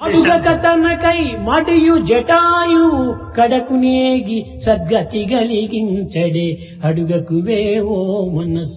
అడుగక తనకై మడియు జటాయు కడకునేగి సద్గతి గలిగించడే అడుగకువేవో మనస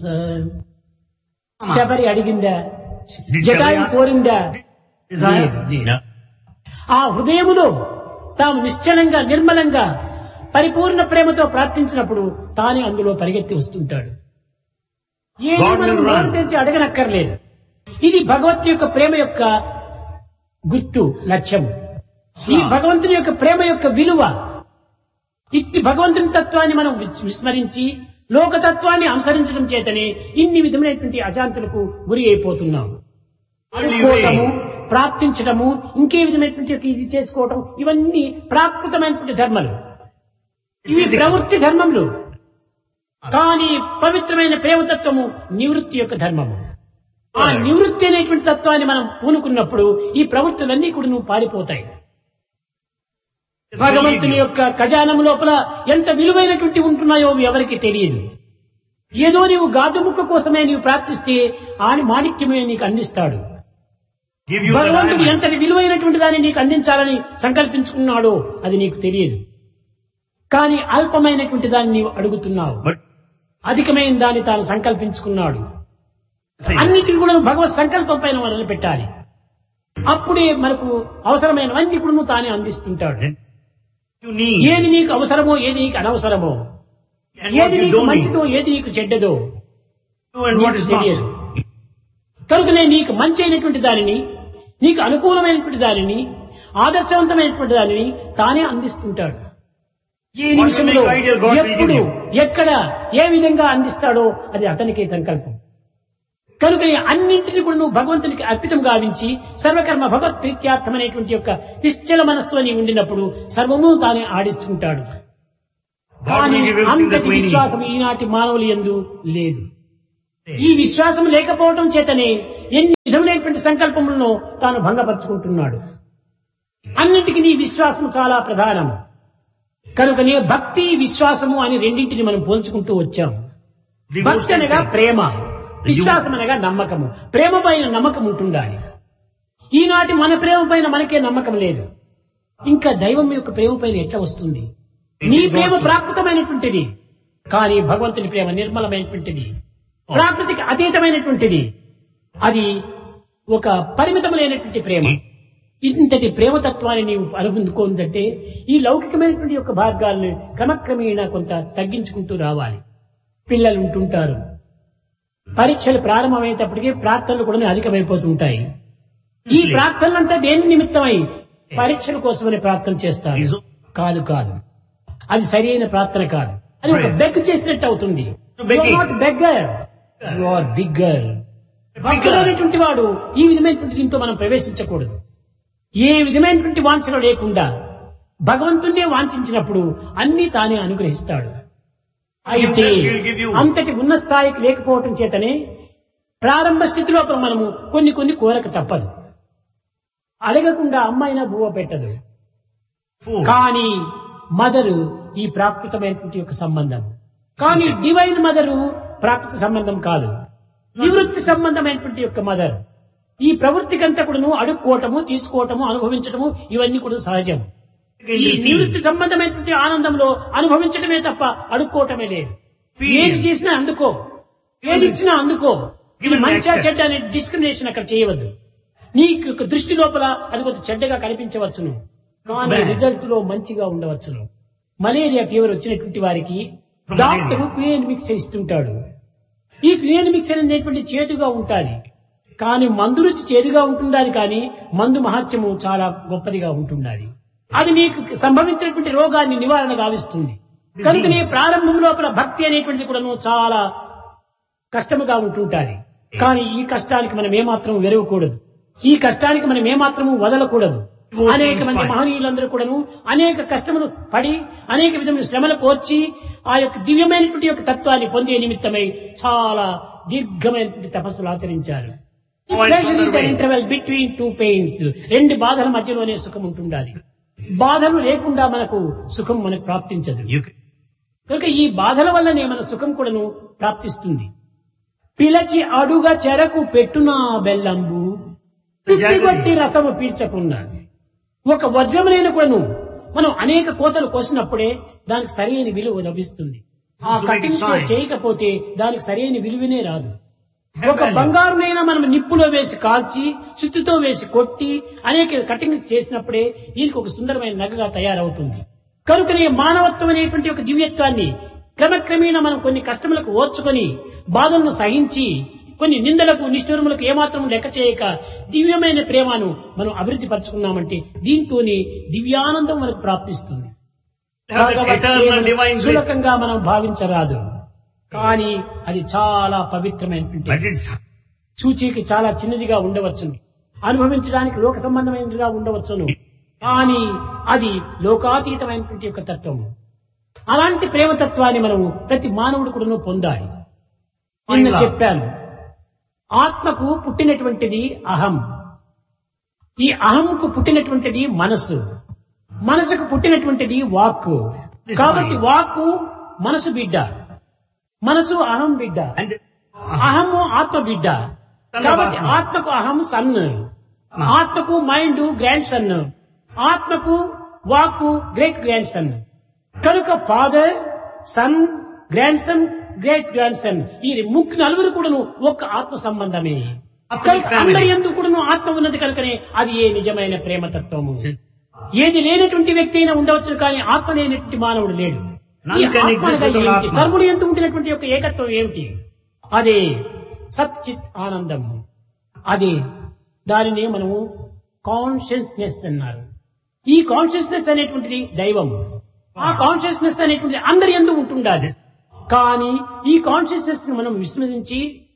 Sabari అడిగిందా Did Jatayu Shabari ask- కోరిందా Desire? లేదు, లేదు. No. ఆ హృదయములో తాము నిశ్చలంగా నిర్మలంగా పరిపూర్ణ ప్రేమతో ప్రార్థించినప్పుడు తానే అందులో పరిగెత్తి వస్తుంటాడు ఏది God మనం will run. నోరు తెరిచి అడగనక్కర్లేదు ఇది భగవత్ యొక్క ప్రేమ యొక్క గుర్తు లక్ష్యం ఈ భగవంతుని యొక్క ప్రేమ యొక్క విలువ ఇట్టి భగవంతుని తత్వాన్ని మనం విస్- విస్మరించి లోకతత్వాన్ని అనుసరించడం చేతనే ఇన్ని విధమైనటువంటి అశాంతులకు గురి అయిపోతున్నాం అనుకోవటము ప్రార్థించడము ఇంకే విధమైనటువంటి ఒక ఇది చేసుకోవటం ఇవన్నీ ప్రాకృతమైనటువంటి ధర్మాలు ఇవి ప్రవృత్తి ధర్మములు కానీ పవిత్రమైన ప్రేమతత్వము నివృత్తి యొక్క ధర్మము ఆ నివృత్తి అనేటువంటి తత్వాన్ని మనం పూనుకున్నప్పుడు ఈ ప్రవృత్తులన్నీ కూడా నువ్వు పారిపోతాయి భగవంతుని యొక్క ఖజానం లోపల ఎంత విలువైనటువంటి ఉంటున్నాయో ఎవరికి తెలియదు ఏదో నీవు గాజుముక్క కోసమే నీవు ప్రార్థిస్తే ఆని మాణిక్యమే నీకు అందిస్తాడు Give you the భగవంతుడు diamond. ఎంతటి విలువైనటువంటి దాన్ని నీకు అందించాలని సంకల్పించుకున్నాడో అది నీకు తెలియదు అల్పమైనటువంటి దాన్ని నీవు అడుగుతున్నావు But అధికమైన దాన్ని తాను సంకల్పించుకున్నాడు అన్నిటిని కూడా భగవత్ సంకల్పం పైన మొదలు పెట్టాలి అప్పుడే మనకు అవసరమైనవన్నీ కూడా నువ్వు తానే అందిస్తుంటాడు then you need. ఏది నీకు అవసరమో ఏది నీకు అనవసరమో And what ఏది you నీకు don't need. మంచిదో ఏది నీకు చెడ్డదో You and what నీకు is తెలియదు not. కనుకనే నీకు మంచి అయినటువంటి దానిని నీకు అనుకూలమైనటువంటి దానిని ఆదర్శవంతమైనటువంటి దానిని తానే అందిస్తుంటాడు ఈ What you నిమిషంలో make ideal, God will give ఎప్పుడు you. ఎక్కడ ఏ విధంగా అందిస్తాడో అది అతనికే సంకల్పం కనుక ఈ అన్నింటినీ కూడా నువ్వు భగవంతునికి అర్పితం గావించి సర్వకర్మ భగవత్ ప్రీత్యార్థమైనటువంటి యొక్క నిశ్చల మనస్సుతో నీ ఉండినప్పుడు సర్వము తానే ఆడిస్తుంటాడు God కానీ will give everything that అంతటి we need. విశ్వాసం ఈనాటి మానవులు ఎందు లేదు ఈ విశ్వాసం లేకపోవడం చేతనే ఎన్ని విధములైనటువంటి సంకల్పములను తాను భంగపరుచుకుంటున్నాడు అన్నిటికీ నీ విశ్వాసం చాలా ప్రధానం కనుకనే భక్తి విశ్వాసము అని రెండింటిని మనం పోల్చుకుంటూ వచ్చాం Devotion భక్తి అనగా faith. ప్రేమ విశ్వాసం అనగా నమ్మకము ప్రేమ పైన నమ్మకం ఉంటుండాలి ఈనాటి మన ప్రేమ పైన మనకే నమ్మకం లేదు ఇంకా దైవం యొక్క ప్రేమ పైన ఎట్లా వస్తుంది నీ ప్రేమ ప్రాకృతమైనటువంటిది కానీ భగవంతుని ప్రేమ నిర్మలమైనటువంటిది ప్రాకృతికి అతీతమైనటువంటిది అది ఒక పరిమితములైనటువంటి ప్రేమ ఇంతటి ప్రేమతత్వాన్ని నీవు అనుకుందుకోందంటే ఈ లౌకికమైనటువంటి యొక్క మార్గాలను క్రమక్రమేణా కొంత తగ్గించుకుంటూ రావాలి పిల్లలు ఉంటుంటారు పరీక్షలు ప్రారంభమయ్యేటప్పటికీ ప్రార్థనలు కూడా అధికమైపోతుంటాయి ఈ ప్రార్థనలంతా దేని నిమిత్తమై పరీక్షల కోసమని ప్రార్థన చేస్తారు కాదు కాదు అది సరైన ప్రార్థన కాదు అది ఒక బెగ్ చేసినట్టు అవుతుంది Begging. Not beggar you are bigger భక్తులైనటువంటి వాడు ఈ విధమైనటువంటి దీంతో మనం ప్రవేశించకూడదు ఏ విధమైనటువంటి వాంఛన లేకుండా భగవంతుణ్ణే వాంఛించినప్పుడు అన్ని తానే అనుగ్రహిస్తాడు అయితే Himself will give you. అంతటి ఉన్న స్థాయికి లేకపోవటం చేతనే ప్రారంభ స్థితిలో మనము కొన్ని కొన్ని కోరక తప్పదు అడగకుండా అమ్మాయినా బువ్వ పెట్టదు Food. కానీ మదరు ఈ ప్రాకృతమైనటువంటి యొక్క సంబంధం కానీ డివైన్ మదరు ప్రాకృత సంబంధం కాదు నివృత్తి సంబంధమైనటువంటి యొక్క మదర్ ఈ ప్రవృత్తికంతా కూడాను అడుక్కోవటము తీసుకోవటము అనుభవించటము ఇవన్నీ కూడా సహజం ఈ నివృత్తి సంబంధమైనటువంటి ఆనందంలో అనుభవించడమే తప్ప అడుక్కోవటమే లేదు ఏది చేసినా అందుకో ఏది ఇచ్చినా అందుకో ఇది మంచిగా చెడ్డ అనే డిస్క్రిమినేషన్ అక్కడ చేయవద్దు నీ యొక్క దృష్టి లోపల అది కొంచెం చెడ్డగా కనిపించవచ్చును కానీ Bad. రిజల్ట్ లో మంచిగా ఉండవచ్చును మలేరియా ఫీవర్ వచ్చినటువంటి వారికి From doctor malaria. Clear mixer ఇస్తుంటాడు ఈ క్లియర్ మిక్సర్ అనేటువంటి చేదుగా ఉంటుంది కానీ మందు రుచి చేదుగా ఉంటుండాలి కానీ మందు మహత్యము చాలా గొప్పదిగా ఉంటుండాలి అది నీకు సంభవించినటువంటి రోగాన్ని నివారణ గావిస్తుంది కనుకనే ప్రారంభం లోపల భక్తి అనేటువంటిది కూడా చాలా కష్టముగా ఉంటుంటాది కానీ ఈ కష్టానికి మనం ఏమాత్రం వెరవకూడదు ఈ కష్టానికి మనం ఏమాత్రము వదలకూడదు అనేక మంది మహనీయులందరూ కూడాను అనేక కష్టములు పడి అనేక విధమైన శ్రమలు కోర్చి ఆ యొక్క దివ్యమైనటువంటి యొక్క తత్వాన్ని పొందే నిమిత్తమై చాలా దీర్ఘమైనటువంటి తపస్సులు ఆచరించారు ఇంటర్వెల్ బిట్వీన్ టూ పెయిన్స్ రెండు బాధల మధ్యలోనే సుఖం ఉంటుండాలి బాధలు లేకుండా మనకు సుఖం మనకు ప్రాప్తించదు You can, కనుక ఈ బాధల వల్లనే మన సుఖం కూడాను ప్రాప్తిస్తుంది పిలచి అడుగ చెరకు పెట్టునా బెల్లంబు పిచ్చిగొట్టి రసము పీల్చకున్నా ఒక వజ్రములైన కూడాను మనం అనేక కోతలు కోసినప్పుడే దానికి సరైన విలువ లభిస్తుంది ఆ To make it cutting shine. చేయకపోతే దానికి సరైన విలువనే రాదు ఒక బంగారునైనా మనం నిప్పులో వేసి కాల్చి సుత్తితో వేసి కొట్టి అనేక కటింగ్ చేసినప్పుడే దీనికి ఒక సుందరమైన నగగా తయారవుతుంది కనుకనే మానవత్వం అనేటువంటి ఒక దివ్యత్వాన్ని క్రమక్రమేణా మనం కొన్ని కష్టములకు ఓర్చుకొని బాధలను సహించి కొన్ని నిందలకు నిష్ఠురములకు ఏమాత్రం లెక్క చేయక దివ్యమైన ప్రేమను మనం అభివృద్ధి పరచుకున్నామంటే దీంతోని దివ్యానందం మనకు ప్రాప్తిస్తుంది Have that భగవత్ eternal ప్రేమను divine bliss. సులకంగా మనం భావించరాదు కానీ అది చాలా పవిత్రమైనటువంటి But it's చూచీకి చాలా చిన్నదిగా ఉండవచ్చును అనుభవించడానికి లోక సంబంధమైనదిగా ఉండవచ్చును కానీ అది లోకాతీతమైనటువంటి యొక్క తత్వము అలాంటి ప్రేమతత్వాన్ని మనము ప్రతి మానవుడు కూడా పొందాలి నిన్న Fine. చెప్పాను ఆత్మకు పుట్టినటువంటిది అహం ఈ అహంకు పుట్టినటువంటిది మనస్సు మనసుకు పుట్టినటువంటిది వాక్కు This కాబట్టి mind. వాక్కు మనసు బిడ్డ మనసు అహం బిడ్డ and అహము ఆత్మ బిడ్డ Son of కాబట్టి Atma. ఆత్మకు అహం సన్ ఆత్మకు మైండ్ గ్రాండ్ సన్ ఆత్మకు వాక్కు గ్రేట్ గ్రాండ్ సన్ కనుక father son grandson great grandson ఈ ముగ్గురు నలుగురు కూడాను ఒక్క ఆత్మ సంబంధమే Atomic కనుక family. అందరి ఎందుకు కూడాను ఆత్మ ఉన్నది కనుకనే అది ఏ నిజమైన ప్రేమతత్వము ఏది లేనటువంటి వ్యక్తి అయినా ఉండవచ్చు కానీ ఆత్మ లేనటువంటి మానవుడు లేడు None ఈ can ఆత్మ exist అనగా without ఏమిటి? ఆత్మ. సర్వుడు ఎందుకు ఉంటున్నటువంటి యొక్క ఏకత్వం ఏమిటి అదే సచ్చిత్ ఆనందం అదే దానిని మనము కాన్షియస్నెస్ అన్నారు ఈ కాన్షియస్నెస్ అనేటువంటిది దైవం ఆ కాన్షియస్నెస్ అనేటువంటిది అందరి ఎందు ఉంటుండాలి కానీ ఈ కాన్షియస్నెస్ ని మనం విస్మరించి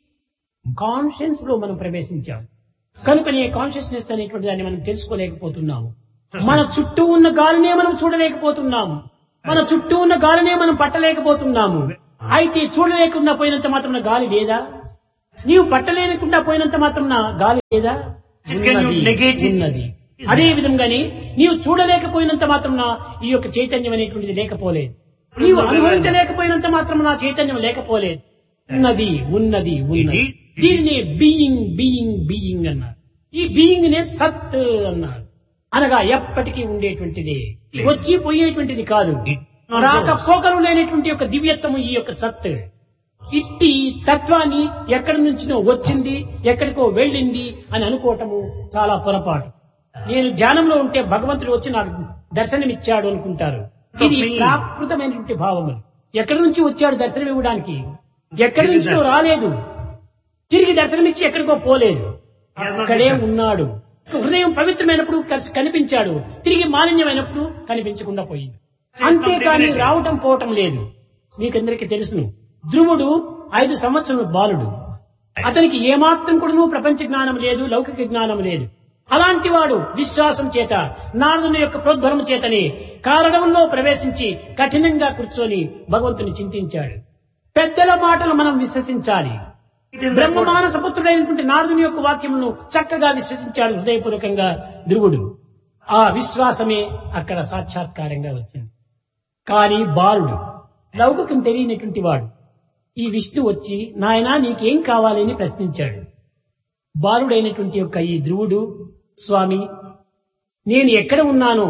కాన్షియన్స్ లో మనం ప్రవేశించాం కనుకనే కాన్షియస్నెస్ అనేటువంటి దాన్ని మనం తెలుసుకోలేకపోతున్నాము మన చుట్టూ ఉన్న గాలినే మనం చూడలేకపోతున్నాము మన చుట్టూ ఉన్న గాలినే మనం పట్టలేకపోతున్నాము అయితే చూడలేకుండా పోయినంత మాత్రం గాలి లేదా నీవు పట్టలేకుండా పోయినంత మాత్రం గాలి లేదా Can you ఉన్నది, negate it? ఉన్నది అదే విధంగానే నీవు చూడలేకపోయినంత మాత్రం ఈ యొక్క చైతన్యం అనేటువంటిది లేకపోలేదు నీవు అనుభవించలేకపోయినంత మాత్రం నా చైతన్యం లేకపోలేదు ఉన్నది ఉన్నది ఉన్నది It is- దీనిని బీయింగ్ బీయింగ్ బీయింగ్ అన్నారు ఈ బీయింగ్ నే సత్ అన్నారు అనగా ఎప్పటికీ ఉండేటువంటిది వచ్చి పోయేటువంటిది కాదు It not రాక goes. పోకలు లేనటువంటి యొక్క దివ్యత్వము ఈ యొక్క సత్ ఇట్టి తత్వాన్ని ఎక్కడి నుంచినో వచ్చింది ఎక్కడికో వెళ్ళింది అని అనుకోవటము చాలా పొరపాటు నేను ధ్యానంలో ఉంటే భగవంతుడు వచ్చి నాకు దర్శనమిచ్చాడు అనుకుంటారు ఇది Me. ప్రాకృతమైనటువంటి భావములు ఎక్కడి నుంచి వచ్చాడు దర్శనం ఇవ్వడానికి ఎక్కడి నుంచో రాలేదు తిరిగి దర్శనమిచ్చి ఎక్కడికో పోలేదు అక్కడే ఉన్నాడు హృదయం పవిత్రమైనప్పుడు కలిసి కనిపించాడు తిరిగి మాలిన్యమైనప్పుడు కనిపించకుండా పోయింది అంతేకాని రావటం పోవటం లేదు మీకందరికీ తెలుసును ధ్రువుడు ఐదు సంవత్సరముల బాలుడు అతనికి ఏమాత్రం కూడా ప్రపంచ జ్ఞానం లేదు లౌకిక జ్ఞానం లేదు అలాంటి వాడు విశ్వాసం చేత నారదుని యొక్క ప్రోద్బలం చేతని కారణంలో ప్రవేశించి కఠినంగా కూర్చొని భగవంతుని చింతించాడు పెద్దల మాటలు మనం విశ్వసించాలి It is బ్రహ్మ therefore- మానస పుత్రుడైనటువంటి నారదుని యొక్క వాక్యమును చక్కగా విశ్వసించాడు హృదయపూర్వకంగా ధ్రువుడు ఆ విశ్వాసమే అక్కడ సాక్షాత్కారంగా వచ్చింది కానీ బాలుడు లౌకికం తెలియనటువంటి వాడు ఈ విష్ణు వచ్చి నాయనా నీకేం కావాలి అని ప్రశ్నించాడు బాలుడైనటువంటి యొక్క ఈ ధ్రువుడు స్వామి నేను ఎక్కడ ఉన్నానో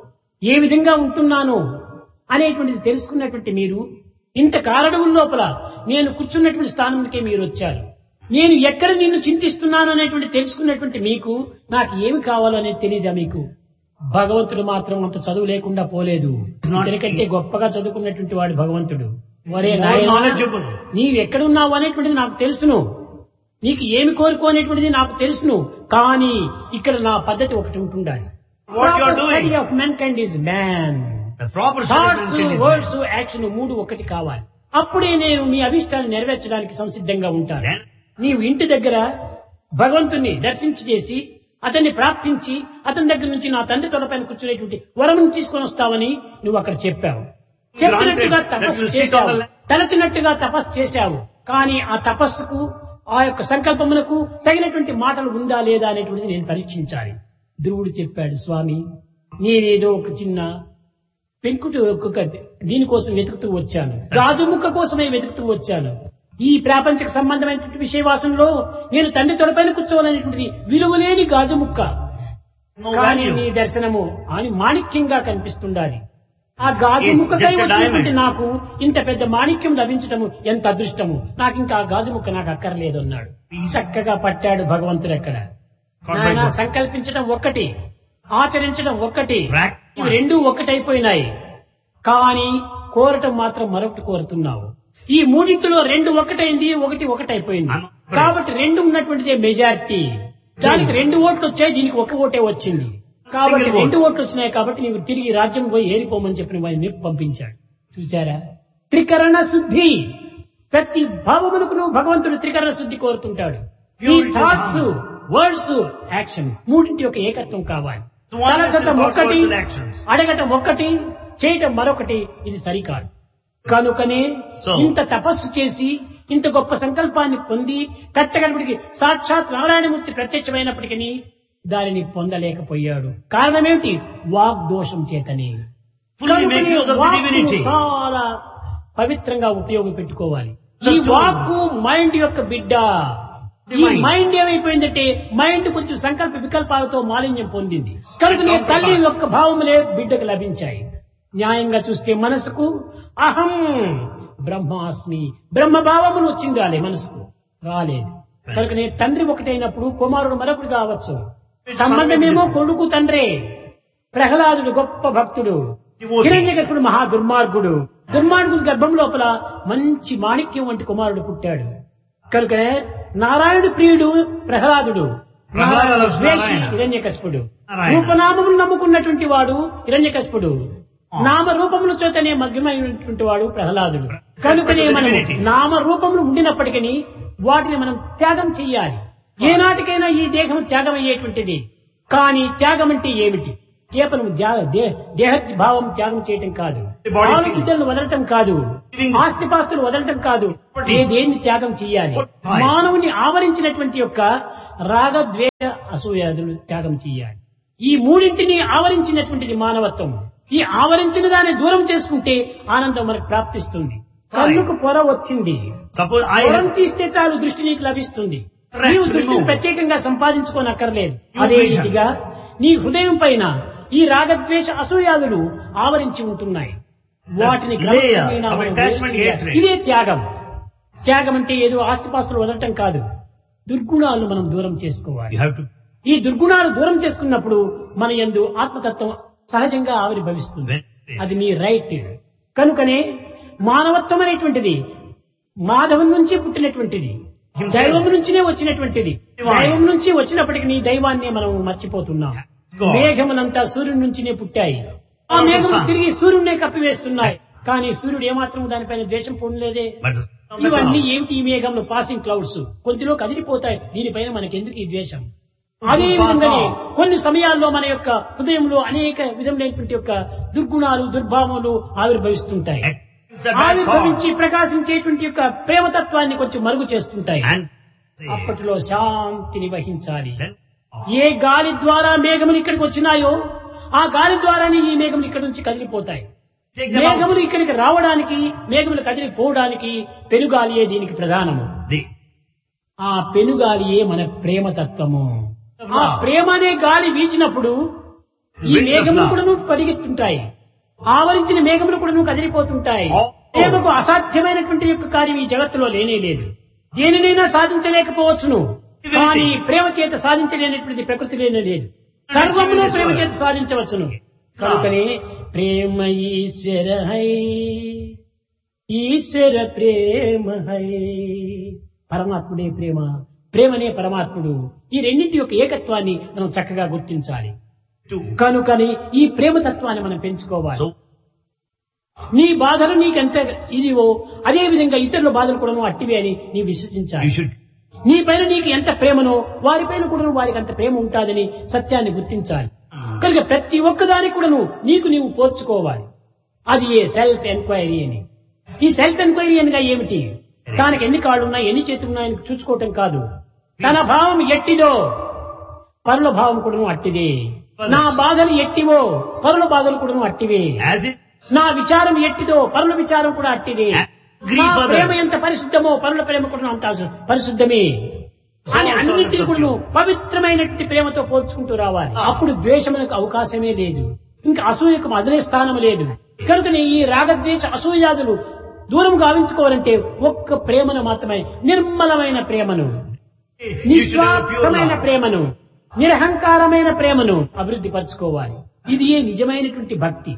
ఏ విధంగా ఉంటున్నానో అనేటువంటిది తెలుసుకున్నటువంటి మీరు ఇంత కారణం లోపల నేను కూర్చున్నటువంటి స్థానానికే మీరు వచ్చారు నేను ఎక్కడ నిన్ను చింతిస్తున్నాను అనేటువంటి తెలుసుకున్నటువంటి మీకు నాకు ఏమి కావాలో అనేది తెలియదా మీకు భగవంతుడు మాత్రం అంత చదువు లేకుండా పోలేదు ఇతనికంటే గొప్పగా చదువుకున్నటువంటి వాడు భగవంతుడు ఒరే More నాయనా, knowledgeable. నీవు ఎక్కడున్నావు అనేటువంటిది నాకు తెలుసును నీకు ఏమి కోరుకో అనేటువంటిది నాకు తెలుసును కానీ ఇక్కడ నా పద్ధతి ఒకటి ఉంటుండాలి What you are doing. Of mankind is man The proper thoughts solution is words action మూడు ఒకటి కావాలి అప్పుడే నేను మీ అభిష్టాన్ని నెరవేర్చడానికి సంసిద్ధంగా ఉంటాను Then- నీవు ఇంటి దగ్గర భగవంతుని దర్శించి చేసి అతన్ని ప్రార్థించి అతని దగ్గర నుంచి నా తండ్రి తొడపైన కూర్చునేటువంటి వరమును తీసుకొని వస్తావని నువ్వు అక్కడ చెప్పావు చెప్పినట్టుగా Granted, తపస్సు that will sit చేశావు on the- తలచినట్టుగా తపస్సు చేశావు కానీ ఆ తపస్సుకు ఆ యొక్క సంకల్పములకు తగినటువంటి మాటలు ఉందా లేదా అనేటువంటిది నేను పరీక్షించాలి ధ్రువుడు చెప్పాడు స్వామి నేనేదో ఒక చిన్న పెంకుటి ఒక్కొక్క దీనికోసం వెతుకుతూ వచ్చాను రాజముక్క కోసమే వెతుకుతూ వచ్చాను ఈ ప్రాపంచిక సంబంధమైనటువంటి విషయవాసంలో నేను తండ్రి తొడపైన కూర్చోవాలనేటువంటిది విలువలేని గాజుముక్క No కానీ value. నీ దర్శనము అని మాణిక్యంగా కనిపిస్తుండాలి ఆ గాజు It's ముక్కకై just a వచ్చినటువంటి diamond. నాకు ఇంత పెద్ద మాణిక్యం లభించటము ఎంత అదృష్టము నాకు ఇంకా ఆ గాజు ముక్క నాకు అక్కర్లేదు అన్నాడు Peace. చక్కగా పట్టాడు భగవంతుడు ఎక్కడ God నాయనా, by God. సంకల్పించడం ఒక్కటి ఆచరించడం ఒక్కటి Pract- ఇవి రెండూ ఒక్కటైపోయినాయి కానీ కోరటం మాత్రం మరొకటి కోరుతున్నావు ఈ మూడింటిలో రెండు ఒకటైంది ఒకటి ఒకటైపోయింది I'm- కాబట్టి రెండు ఉన్నటువంటిదే మెజారిటీ దానికి రెండు ఓట్లు వచ్చాయి దీనికి ఒక ఓటే వచ్చింది కాబట్టి Single vote. రెండు ఓట్లు వచ్చినాయి కాబట్టి నీకు తిరిగి రాజ్యం పోయి ఏరిపోమని చెప్పిన వాడిని పంపించాడు చూసారా త్రికరణ శుద్ధి ప్రతి భావములకు నువ్వు భగవంతుడు త్రికరణ శుద్ధి కోరుతుంటాడు ఈ Purity. థాట్స్ వర్డ్స్ యాక్షన్ మూడింటి యొక్క ఏకత్వం కావాలి So one has తలచటం the thoughts, ఒక్కటి words and actions. అడగటం ఒక్కటి చేయటం మరొకటి ఇది సరికాదు కనుకనే So- ఇంత తపస్సు చేసి ఇంత గొప్ప సంకల్పాన్ని పొంది కట్టగలిపిడికి సాక్షాత్ నారాయణమూర్తి ప్రత్యక్షమైనప్పటికీ దానిని పొందలేకపోయాడు కారణమేమిటి వాగ్దోషం చేతనే Fully make కనుకనే use of the వాక్కును divinity. చాలా పవిత్రంగా ఉపయోగపెట్టుకోవాలి The ఈ tongue. వాక్కు మైండ్ యొక్క బిడ్డ The ఈ mind. మైండ్ ఏమైపోయిందంటే మైండ్ కొంచెం సంకల్ప వికల్పాలతో మాలిన్యం పొందింది కనుక నీ Counterpart. తల్లి యొక్క భావములే బిడ్డకు లభించాయి న్యాయంగా చూస్తే మనసుకు అహం బ్రహ్మాస్మి బ్రహ్మ భావములు వచ్చింది రాలే మనసుకు రాలేదు కనుకనే తండ్రి ఒకటైనప్పుడు కుమారుడు మరొకటి కావచ్చు సంబంధమేమో కొడుకు తండ్రే ప్రహ్లాదుడు గొప్ప భక్తుడు Devotee. హిరణ్యగర్భుడు మహా దుర్మార్గుడు దుర్మార్గుడు గర్భం లోపల మంచి మాణిక్యం వంటి కుమారుడు పుట్టాడు కనుకనే నారాయణుడు ప్రియుడు ప్రహ్లాదుడు ప్రహ్లాద loves ద్వేషి నారాయణ. హిరణ్యకశిపుడు నారాయణ. రూపనామములు నమ్ముకున్నటువంటి వాడు హిరణ్యకశిపుడు నామ రూపముల చేతనే మగ్నమైనటువంటి వాడు ప్రహ్లాదుడు కనుకనే మనం Divinity. నామ రూపములు ఉండినప్పటికీ వాటిని మనం త్యాగం చెయ్యాలి ఏనాటికైనా ఈ దేహం త్యాగం అయ్యేటువంటిది కానీ త్యాగం అంటే ఏమిటి కేవలం ధ్యా- దే- దేహ భావం త్యాగం చేయటం కాదు The body ఆలు feeling. బిడ్డలను వదలటం కాదు Giving- ఆస్తిపాస్తులు వదలటం కాదు What is- ఏదేన్ని త్యాగం చెయ్యాలి What time? మానవుని ఆవరించినటువంటి యొక్క రాగద్వేష అసూయాదులు త్యాగం చెయ్యాలి ఈ మూడింటిని ఆవరించినటువంటిది మానవత్వం ఈ ఆవరించిన దాన్ని దూరం చేసుకుంటే ఆనందం మనకు ప్రాప్తిస్తుంది కన్నుకు పొర వచ్చింది Suppose I పొరం have తీస్తే చాలు దృష్టి నీకు లభిస్తుంది Correct. నీవు దృష్టిని Remove. ప్రత్యేకంగా సంపాదించుకోనక్కర్లేదు Your అదే vision. రీతిగా నీ హృదయం పైన ఈ రాగద్వేష అసూయాదులు ఆవరించి ఉంటున్నాయి వాటిని layer క్రమక్రమేణా of మనం attachment, వేరు చేయాలి. hatred. ఇదే త్యాగం త్యాగం అంటే ఏదో ఆస్తిపాస్తులు వదలటం కాదు దుర్గుణాలను మనం దూరం చేసుకోవాలి you have to ఈ దుర్గుణాలు దూరం చేసుకున్నప్పుడు మన యందు ఆత్మతత్వం సహజంగా ఆవిర్భవిస్తుంది Very- అది నీ రైట్ కనుకనే మానవత్వం అనేటువంటిది మాధవం నుంచి పుట్టినటువంటిది Himself. దైవం నుంచినే వచ్చినటువంటిది Divine. దైవం నుంచి వచ్చినప్పటికీ నీ దైవాన్ని మనం మర్చిపోతున్నాం God. మేఘములంతా సూర్యుడి నుంచినే పుట్టాయి ఆ Out of మేఘములు sun. తిరిగి సూర్యుడినే కప్పివేస్తున్నాయి కానీ సూర్యుడు ఏమాత్రం దానిపైన ద్వేషం పొందలేదే but the- on the ఇవన్నీ cloud. ఏమిటి ఈ మేఘంలో పాసింగ్ క్లౌడ్స్ కొద్దిలో కదిలిపోతాయి దీనిపైన మనకెందుకు ఈ ద్వేషం It అదే will pass విధంగానే on. కొన్ని సమయాల్లో మన యొక్క హృదయంలో అనేక విధములైనటువంటి యొక్క దుర్గుణాలు దుర్భావములు ఆవిర్భవిస్తుంటాయి It's a bad thought. ఆవిర్భవించి ప్రకాశించేటువంటి యొక్క ప్రేమతత్వాన్ని కొంచెం మరుగు చేస్తుంటాయి And అప్పట్లో శాంతిని వహించాలి then ఏ గాలి ద్వారా మేఘములు ఇక్కడికి వచ్చినాయో ఆ గాలి ద్వారానే ఈ మేఘములు ఇక్కడి నుంచి కదిలిపోతాయి take them out. మేఘములు ఇక్కడికి రావడానికి మేఘములు కదిలిపోవడానికి పెనుగాలియే దీనికి ప్రధానము The ఆ పెనుగాలియే మన ప్రేమతత్వము ఆ ప్రేమ అనే గాలి వీచినప్పుడు ఈ Wind of మేఘములు love. కూడాను పరిగెత్తుంటాయి ఆవరించిన మేఘములు కూడాను కదిలిపోతుంటాయి Oh. ప్రేమకు అసాధ్యమైనటువంటి యొక్క కార్యం ఈ జగత్తులో లేనే లేదు దేనినైనా సాధించలేకపోవచ్చును Divinity. కానీ ప్రేమ చేత సాధించలేనటువంటి ప్రకృతి లేనే లేదు సర్వమును this ప్రేమ world. చేత సాధించవచ్చును కనుకనే ప్రేమ ఈశ్వర హై ఈశ్వర ప్రేమ హై పరమాత్ముడే ప్రేమ ప్రేమనే పరమాత్ముడు ఈ రెండింటి యొక్క ఏకత్వాన్ని మనం చక్కగా గుర్తించాలి two. కనుకని ఈ ప్రేమ తత్వాన్ని మనం పెంచుకోవాలి So నీ బాధలు నీకెంత ఇదివో అదే విధంగా ఇతరుల బాధలు కూడా నువ్వు అట్టివే అని నీ విశ్వసించాలి you should నీ పైన నీకు ఎంత ప్రేమనో వారిపైన కూడా వారికి అంత ప్రేమ ఉంటాదని సత్యాన్ని గుర్తించాలి కనుక ప్రతి ఒక్కదానికి కూడా నువ్వు నీకు నీవు పోర్చుకోవాలి అది ఏ సెల్ఫ్ ఎంక్వైరీ అని ఈ సెల్ఫ్ ఎంక్వైరీ అనగా ఏమిటి తనకి ఎన్ని కాళ్ళు ఉన్నాయి ఎన్ని చేతులు ఉన్నాయని చూసుకోవటం కాదు తన భావం ఎట్టిదో పరుల భావం కూడా అట్టిదే నా బాధలు ఎట్టివో పరుల బాధలు కూడా అట్టివే as it నా విచారం ఎట్టిదో పరుల విచారం కూడా అట్టిదే Agree నా further. ప్రేమ ఎంత పరిశుద్ధమో పరుల ప్రేమ కూడా అంత పరిశుద్ధమే అని అన్నింటినీ కూడా నువ్వు పవిత్రమైనటువంటి ప్రేమతో పోల్చుకుంటూ రావాలి అప్పుడు ద్వేషములకు అవకాశమే లేదు ఇంకా అసూయకు మొదలే స్థానం లేదు కనుకనే ఈ రాగద్వేష అసూయాదులు దూరం గావించుకోవాలంటే ఒక్క ప్రేమను మాత్రమే నిర్మలమైన ప్రేమను You should have a pure నిస్వార్థమైన love. ప్రేమను నిరహంకారమైన ప్రేమను అభివృద్ధి పరచుకోవాలి ఇది ఏ నిజమైనటువంటి భక్తి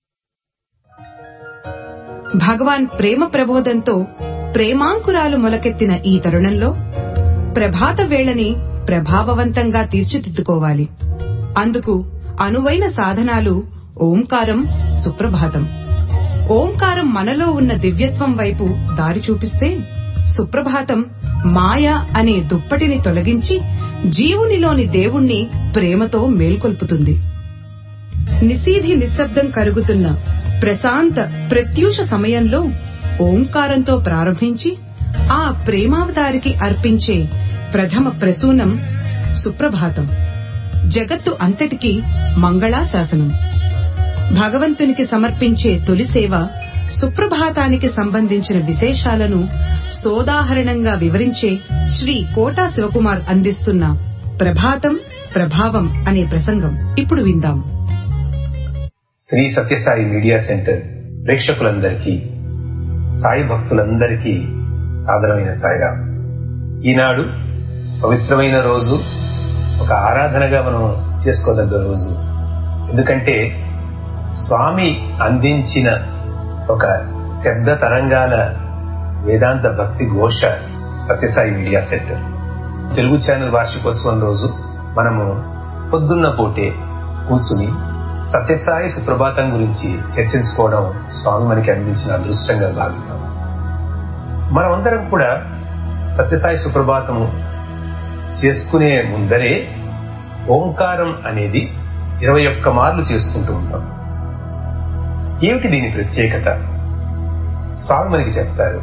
భగవాన్ ప్రేమ ప్రబోధంతో ప్రేమాంకురాలు మొలకెత్తిన ఈ తరుణంలో ప్రభాత వేళని ప్రభావవంతంగా తీర్చిదిద్దుకోవాలి అందుకు అనువైన సాధనాలు ఓంకారం సుప్రభాతం ఓంకారం మనలో ఉన్న దివ్యత్వం వైపు దారి చూపిస్తే సుప్రభాతం మాయ అనే దుప్పటిని తొలగించి జీవునిలోని దేవుణ్ణి ప్రేమతో మేల్కొల్పుతుంది నిశీధి నిశ్శబ్దం కరుగుతున్న ప్రశాంత ప్రత్యూష సమయంలో ఓంకారంతో ప్రారంభించి ఆ ప్రేమావతారికి అర్పించే ప్రథమ ప్రసూనం సుప్రభాతం జగత్తు అంతటికీ మంగళాశాసనం భగవంతునికి సమర్పించే తొలి సేవ సుప్రభాతానికి సంబంధించిన విశేషాలను సోదాహరణంగా వివరించే శ్రీ కోటా శివకుమార్ అందిస్తున్న ప్రభాతం ప్రభావం అనే ప్రసంగం ఇప్పుడు విందాం శ్రీ సత్యసాయి మీడియా సెంటర్ ప్రేక్షకులందరికీ సాయి భక్తులందరికీ సాదరమైన సాయిరాం ఈనాడు పవిత్రమైన రోజు ఒక ఆరాధనగా మనం చేసుకోదగ్గ రోజు ఎందుకంటే స్వామి అందించిన ఒక శబ్ద తరంగాల వేదాంత భక్తి ఘోష Sathya Sai media centre Telugu channel వార్షికోత్సవం రోజు మనము పొద్దున్న పూటే కూర్చుని సత్యసాయి సుప్రభాతం గురించి చర్చించుకోవడం స్వామి మనకి అందించిన అదృష్టంగా భావిస్తాం మనమందరం కూడా సత్యసాయి సుప్రభాతము చేసుకునే ముందరే ఓంకారం అనేది ఇరవై ఒక్క మార్లు చేసుకుంటూ ఉంటాం ఏమిటి దీని ప్రత్యేకత స్వామి మనకి చెప్తారు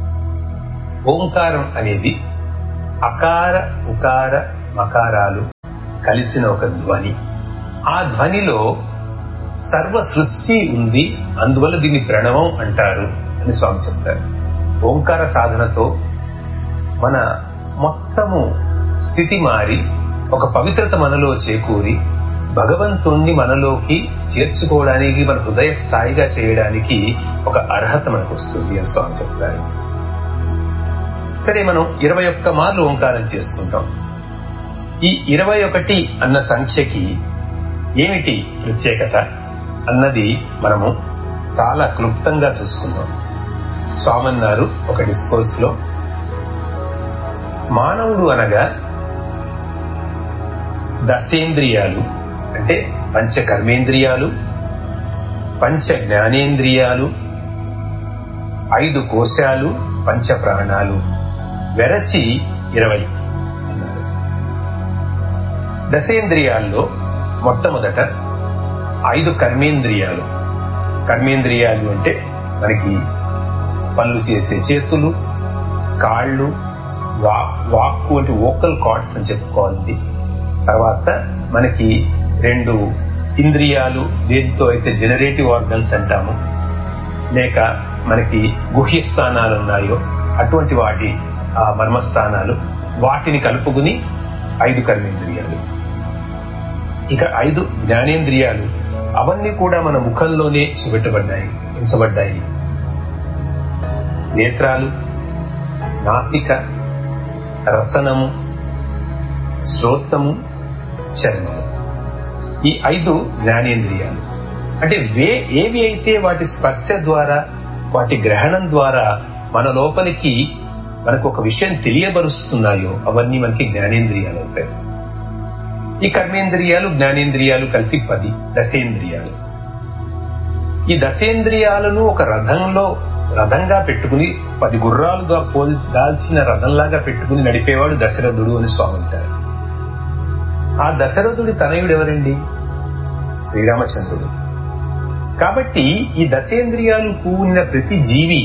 ఓంకారం అనేది అకార ఉకార మకారాలు కలిసిన ఒక ధ్వని ఆ ధ్వనిలో సర్వ సృష్టి ఉంది అందువల్ల దీన్ని ప్రణవం అంటారు అని స్వామి చెప్తారు ఓంకార సాధనతో మన మొత్తము స్థితి మారి ఒక పవిత్రత మనలో చేకూరి భగవంతుణ్ణి మనలోకి చేర్చుకోవడానికి మన హృదయ స్థాయిగా చేయడానికి ఒక అర్హత మనకు వస్తుంది అని స్వామి చెప్తారు సరే మనం ఇరవై ఒక్క మార్లు ఓంకారం చేసుకుంటాం ఈ ఇరవై ఒకటి అన్న సంఖ్యకి ఏమిటి ప్రత్యేకత అన్నది మనము చాలా క్లుప్తంగా చూసుకుందాం స్వామన్నారు ఒక డిస్కోర్స్ లో మానవుడు అనగా దశేంద్రియాలు అంటే పంచ కర్మేంద్రియాలు పంచ జ్ఞానేంద్రియాలు ఐదు కోశాలు పంచ ప్రాణాలు వెరచి ఇరవై అన్నారు దశేంద్రియాల్లో మొట్టమొదట ఐదు కర్మేంద్రియాలు కర్మేంద్రియాలు అంటే మనకి పనులు చేసే చేతులు కాళ్ళు వా వాక్కు అంటే వోకల్ కార్డ్స్ అని చెప్పుకోవాలి తర్వాత మనకి రెండు ఇంద్రియాలు దేంతో అయితే జనరేటివ్ ఆర్గన్స్ అంటాము లేక మనకి గుహ్య స్థానాలు ఉన్నాయో అటువంటి వాటి ఆ మర్మస్థానాలు వాటిని కలుపుకుని ఐదు కర్మేంద్రియాలు ఇక ఐదు జ్ఞానేంద్రియాలు అవన్నీ కూడా మన ముఖంలోనే చూపెట్టబడ్డాయి ఉంచబడ్డాయి నేత్రాలు నాసిక రసనము శ్రోత్రము చర్మము ఈ ఐదు జ్ఞానేంద్రియాలు అంటే వే ఏవి అయితే వాటి స్పర్శ ద్వారా వాటి గ్రహణం ద్వారా మన లోపలికి మనకు ఒక విషయం తెలియబరుస్తున్నాయో అవన్నీ మనకి జ్ఞానేంద్రియాలు అవుతాయి ఈ కర్మేంద్రియాలు జ్ఞానేంద్రియాలు కలిసి పది దశేంద్రియాలు ఈ దశేంద్రియాలను ఒక రథంలో రథంగా పెట్టుకుని పది గుర్రాలుగా పోల్ దాల్చిన రథంలాగా పెట్టుకుని నడిపేవాడు దశరథుడు అని స్వామి అంటారు ఆ దశరథుడి తనయుడు ఎవరండి శ్రీరామచంద్రుడు కాబట్టి ఈ దశేంద్రియాలు కూడిన ప్రతి జీవి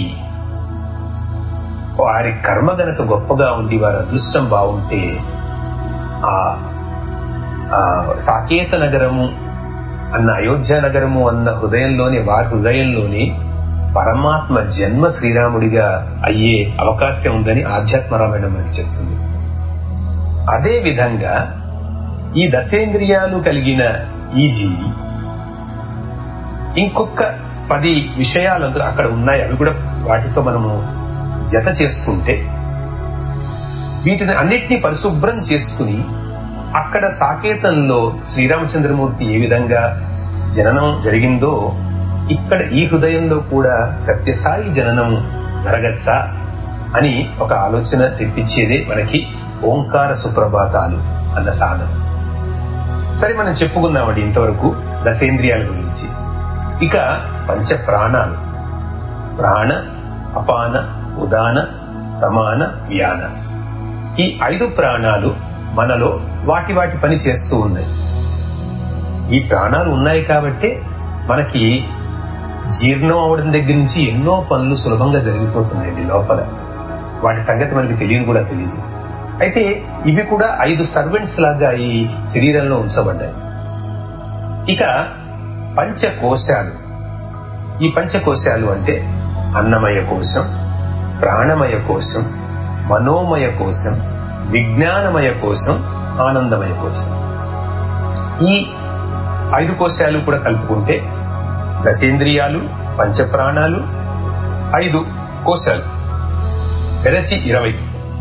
వారి కర్మ గనక గొప్పగా ఉండి వారి అదృష్టం బాగుంటే ఆ ఆ సాకేత నగరము అన్న అయోధ్య నగరము అన్న హృదయంలోని వారి హృదయంలోని పరమాత్మ జన్మ శ్రీరాముడిగా అయ్యే అవకాశం ఉందని ఆధ్యాత్మ రామాయణం మనకి చెప్తుంది అదే విధంగా ఈ దశేంద్రియాలు కలిగిన ఈ జీవి ఇంకొక పది విషయాలు అందులో అక్కడ ఉన్నాయి అవి కూడా వాటితో మనము జత చేసుకుంటే వీటిని అన్నిటినీ పరిశుభ్రం చేసుకుని అక్కడ సాకేతంలో శ్రీరామచంద్రమూర్తి ఏ విధంగా జననం జరిగిందో ఇక్కడ ఈ హృదయంలో కూడా సత్యసాయి జననం జరగచ్చా అని ఒక ఆలోచన తెప్పించేదే మనకి ఓంకార సుప్రభాతాలు అన్న సాధన సరే మనం చెప్పుకున్నామండి ఇంతవరకు దశేంద్రియాల గురించి ఇక పంచ ప్రాణాలు ప్రాణ అపాన ఉదాన సమాన వ్యాన ఈ ఐదు ప్రాణాలు మనలో వాటి వాటి పని చేస్తూ ఉన్నాయి ఈ ప్రాణాలు ఉన్నాయి కాబట్టి మనకి జీర్ణం అవడం దగ్గర నుంచి ఎన్నో పనులు సులభంగా జరిగిపోతున్నాయండి లోపల వాటి సంగతి మనకి తెలియదు కూడా తెలియదు అయితే ఇవి కూడా ఐదు సర్వెంట్స్ లాగా ఈ శరీరంలో ఉంచబడ్డాయి ఇక పంచకోశాలు ఈ పంచకోశాలు అంటే అన్నమయ కోశం ప్రాణమయ కోశం మనోమయ కోశం విజ్ఞానమయ కోశం ఆనందమయ కోశం ఈ ఐదు కోశాలు కూడా కలుపుకుంటే దశేంద్రియాలు పంచప్రాణాలు ఐదు కోశాలు పెరచి ఇరవై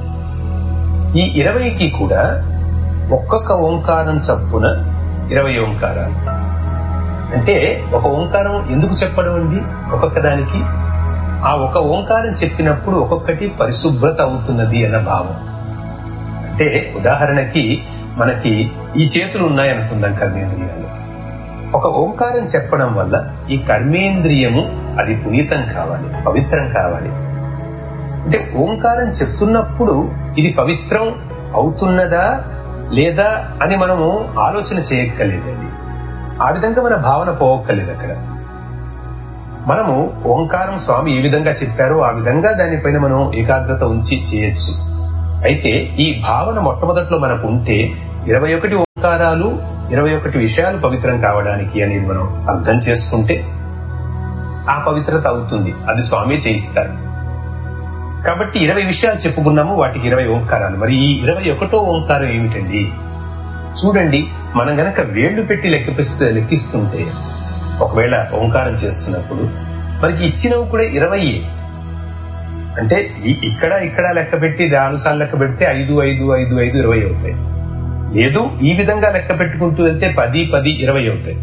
ఈ ఇరవైకి కూడా ఒక్కొక్క ఓంకారం చప్పున ఇరవై ఓంకారాలు అంటే ఒక ఓంకారం ఎందుకు చెప్పడం అండి ఒక్కొక్క దానికి ఆ ఒక ఓంకారం చెప్పినప్పుడు ఒక్కొక్కటి పరిశుభ్రత అవుతున్నది అన్న భావం అంటే ఉదాహరణకి మనకి ఈ చేతులు ఉన్నాయనుకుందాం కర్మేంద్రియాలు ఒక ఓంకారం చెప్పడం వల్ల ఈ కర్మేంద్రియము అది పునీతం కావాలి పవిత్రం కావాలి అంటే ఓంకారం చెప్తున్నప్పుడు ఇది పవిత్రం అవుతున్నదా లేదా అని మనము ఆలోచన చేయక్కర్లేదండి ఆ విధంగా మన భావన పోవక్కర్లేదు అక్కడ మనము ఓంకారం స్వామి ఏ విధంగా చెప్పారో ఆ విధంగా దానిపైన మనం ఏకాగ్రత ఉంచి చేయొచ్చు అయితే ఈ భావన మొట్టమొదట్లో మనకు ఉంటే ఇరవై ఒకటి ఓంకారాలు ఇరవై ఒకటి విషయాలు పవిత్రం కావడానికి అనేది మనం అర్థం చేసుకుంటే ఆ పవిత్రత అవుతుంది అది స్వామి చేయిస్తారు కాబట్టి ఇరవై విషయాలు చెప్పుకున్నాము వాటికి ఇరవై ఓంకారాలు మరి ఈ ఇరవై ఒకటో ఓంకారం ఏమిటండి చూడండి మనం గనక వేళ్లు పెట్టి లెక్కిపిస్తే లెక్కిస్తుంటే ఒకవేళ ఓంకారం చేస్తున్నప్పుడు మనకి ఇచ్చినవి కూడా ఇరవై అంటే ఈ- ఇక్కడ ఇక్కడ లెక్క పెట్టి నాలుగు సార్లు లెక్క పెడితే ఐదు ఐదు ఐదు ఐదు ఇరవై అవుతాయి లేదు ఈ విధంగా లెక్క పెట్టుకుంటూ వెళ్తే పది పది ఇరవై అవుతాయి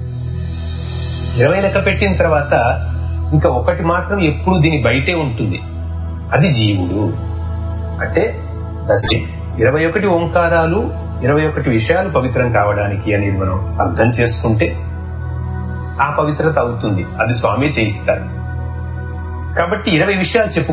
ఇరవై లెక్క పెట్టిన తర్వాత ఇంకా ఒకటి మాత్రం ఎప్పుడు దీని బయటే ఉంటుంది అది జీవుడు అంటే దశ ఇరవై ఒకటి ఓంకారాలు ఇరవై ఒకటి విషయాలు పవిత్రం కావడానికి అనేది మనం అర్థం చేసుకుంటే ఆ పవిత్రత అవుతుంది అది స్వామి చేయిస్తారు కాబట్టి ఇరవై విషయాలు చెప్పు